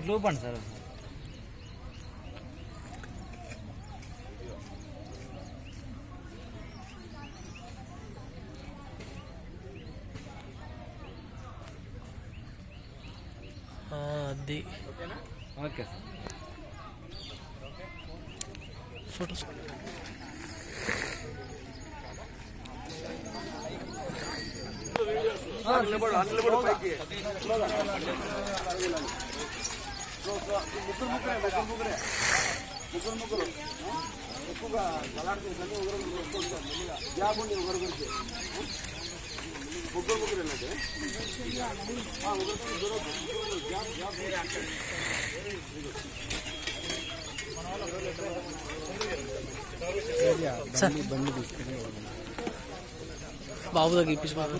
ఇట్లా ఊపండి సార్ ఆ, అది ఓకే సార్ ఫొటోస్ సార్ బాబు దగ్గర ఇప్పించి బాబు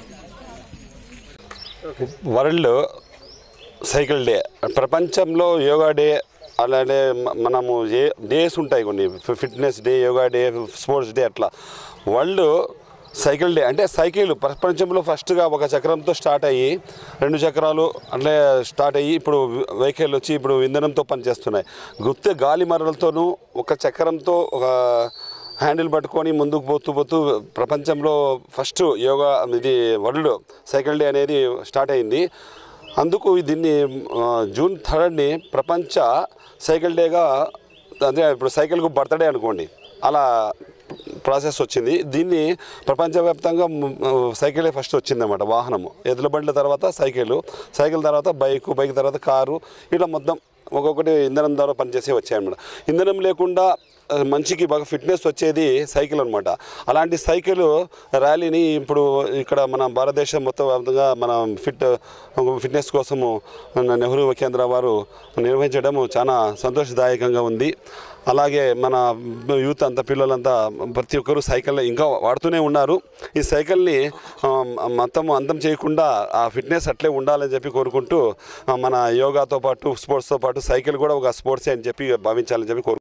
వరల్డ్ సైకిల్ డే ప్రపంచంలో యోగా డే అలానే మ- మనము ఏ డేస్ ఉంటాయి కొన్ని ఫి- fitness day yoga day sports day అట్లా వరల్డ్ సైకిల్ డే అంటే సైకిల్ ప్రపంచంలో ఫస్ట్గా ఒక చక్రంతో స్టార్ట్ అయ్యి రెండు చక్రాలు అట్లే స్టార్ట్ అయ్యి ఇప్పుడు వెహికల్ వచ్చి ఇప్పుడు ఇంధనంతో పనిచేస్తున్నాయి గుర్తె గాలి మరలతోనూ ఒక చక్రంతో ఒక హ్యాండిల్ పట్టుకొని ముందుకు పోతూ పోతూ ప్రపంచంలో ఫస్ట్ యోగా ఇది వరల్డ్ సైకిల్ డే అనేది స్టార్ట్ అయింది అందుకు దీన్ని ఆ, జూన్ థర్డ్ని ప్రపంచ సైకిల్ డేగా అదే ఇప్పుడు సైకిల్కు బర్త్డే అనుకోండి అలా ప్రాసెస్ వచ్చింది దీన్ని ప్రపంచవ్యాప్తంగా మ్, ఆ, సైకిలే ఫస్ట్ వచ్చిందన్నమాట వాహనము ఎద్దుల బండ్ల తర్వాత సైకిల్ సైకిల్ తర్వాత బైక్ బైక్ తర్వాత కారు ఇట్లా మొత్తం ఒక్కొక్కటి ఇంధనం ద్వారా పనిచేసి వచ్చాయన్నమాట ఇంధనం లేకుండా ఆ, మనిషికి బాగా ఫిట్నెస్ వచ్చేది సైకిల్ అనమాట అలాంటి సైకిల్ ర్యాలీని ఇప్పుడు ఇక్కడ మన భారతదేశం మొత్తం వ్యాప్తంగా మన ఫిట్ ఫిట్నెస్ కోసము మన నెహ్రూ కేంద్ర వారు నిర్వహించడం చాలా సంతోషదాయకంగా ఉంది అలాగే మన యూత్ అంతా పిల్లలంతా ప్రతి ఒక్కరూ సైకిల్ ఇంకా వాడుతూనే ఉన్నారు ఈ సైకిల్ని ఆ, మొత్తం అంతం చేయకుండా ఆ ఫిట్నెస్ అట్లే ఉండాలని చెప్పి కోరుకుంటూ ఆ, మన యోగాతో పాటు స్పోర్ట్స్తో పాటు సైకిల్ కూడా ఒక స్పోర్ట్సే అని చెప్పి భావించాలని చెప్పి కోరు